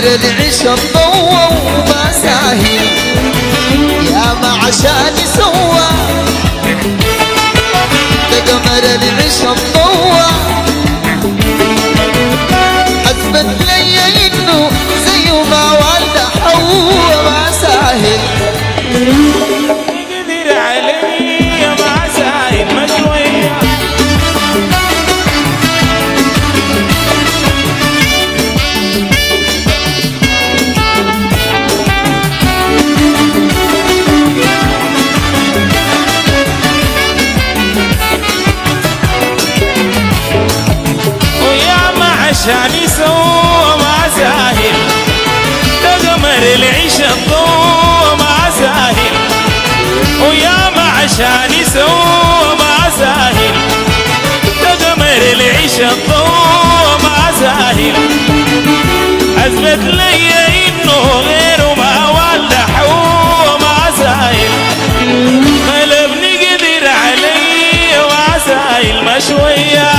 قمر العشا ضوى وما ساهل يا ما عشان سوى قمر العشا ضوى اثبت لي انه زي ما والده حوا ما ساهل يقدر علي ما سايب ما شويه ويا ما عشان يسوى ما ساهل تغمر العيش الضوء ما ساهل ويا ما عشان يسوى ما ساهل تغمر العيش الضوء ما ساهل اثبت لي انه غيره ما والد حو ما ساهل قلبني قدر علي ما ساهل ما شويه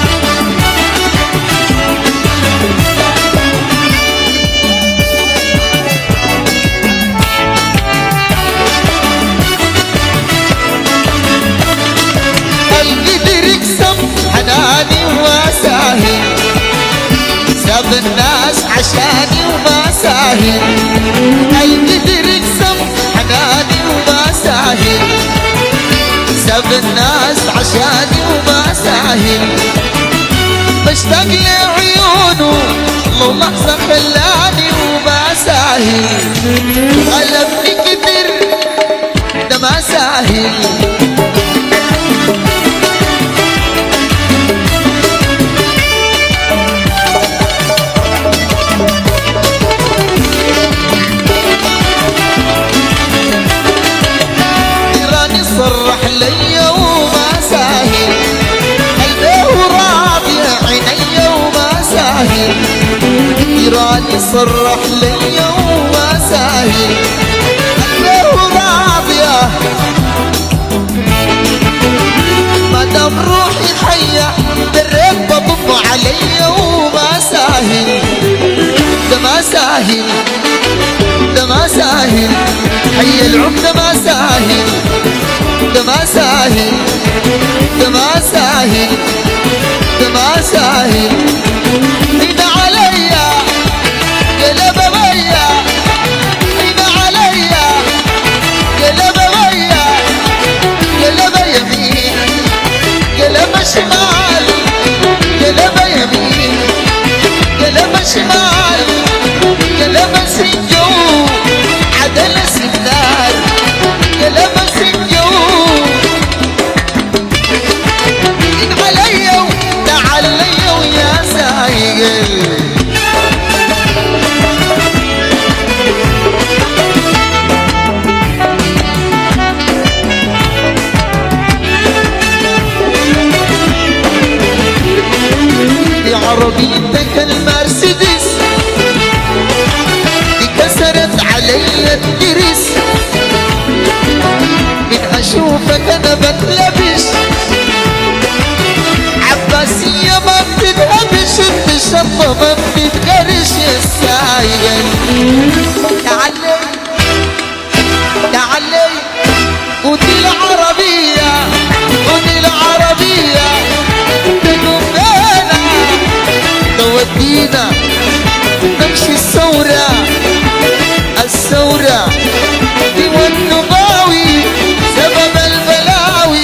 القدر يقسم حناني وما ساهل ساب الناس عشاني وما ساهل القدر يقسم حناني وما ساهل ساب الناس عشاني وما ساهل بشتاق لعيونه الله لحظة خلاني وما ساهل غلبني كتر ده ما ساهل راني صرح لي وما ساهل قلبه راضي عيني وما ساهل راني صرح لي وما ساهل قلبه راضي ما دام روحي حية دريت بضم علي وما ساهل ده ما ساهل ده ما ساهل حي العمدة ما ساهل ده ما ساهل ده ما ساهل ده ما ساهل هنا عليا قلب بيا هنا عليا قلب بيا قلب يمين قلب شمال قلب يمين قلب شمال قلب سنجو عدل سنار قلب سنجو إن علي تعالي ويا سايق دي عربيتك المرسيدس دي كسرت علي الدرس من اشوفك انا بتلبش عباسية ما بتتهبش الشطة ما بتتغرش يا سايق تعالي تعالي ودي العربية ودي العربية تقومنا تودينا نمشي الثورة الثورة دي والنباوي سبب البلاوي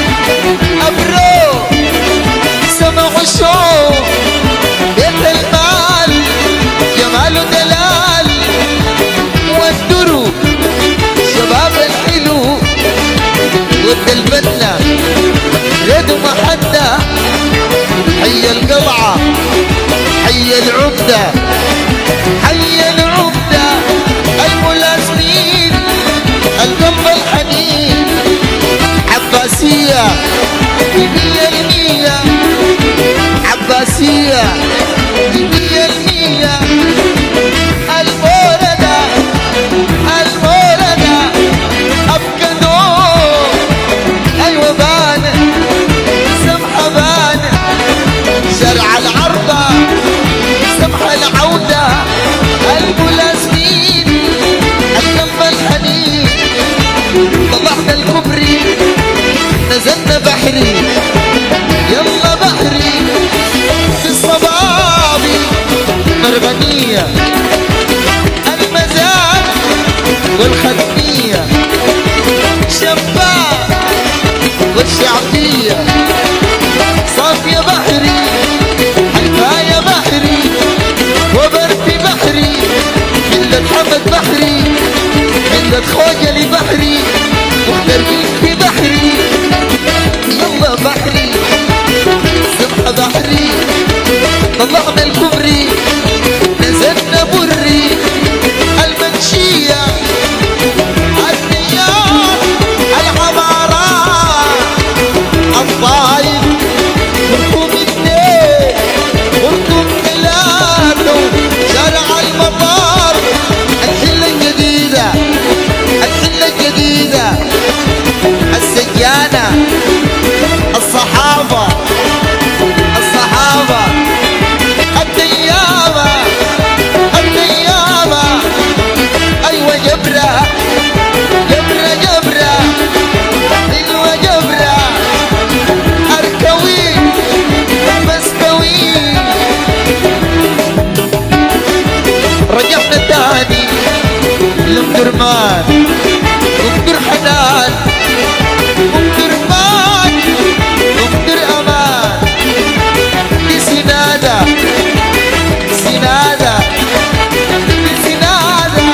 أبرو سمعوا شو بيت المال جمال ودلال والدرو شباب الحلو ود البدلة ريد محدة حي القلعة حي العبدة حي العبدة الملازمين القلب الحنين عباسية مية المية عباسية مية المية الموردة الموردة أبكدو أيوة بان سمحة بان شرع العرضة سمحة العرضة والختمية شباب والشعبية صافية بحري حكاية بحري وبرتي بحري ملة حمد بحري ملة خوجلي بحري وحدربيك بحري يلا بحري سبحة بحري طلعنا الكبري نزلنا بري المنشية الرياض العمارة الطايف وركوب النيل وركوب ميلادو شارع المطار الحلة الجديدة الحلة الجديدة السجانة الصحابة الصحابة الديامة الديامة أيوة جبرة جبرة جبرة حلوة جبرة أركوي مستوي رجعنا تاني لأم درمان أم در حنان أم درمان أم در أمان دي سنادة سنادة دي سنادة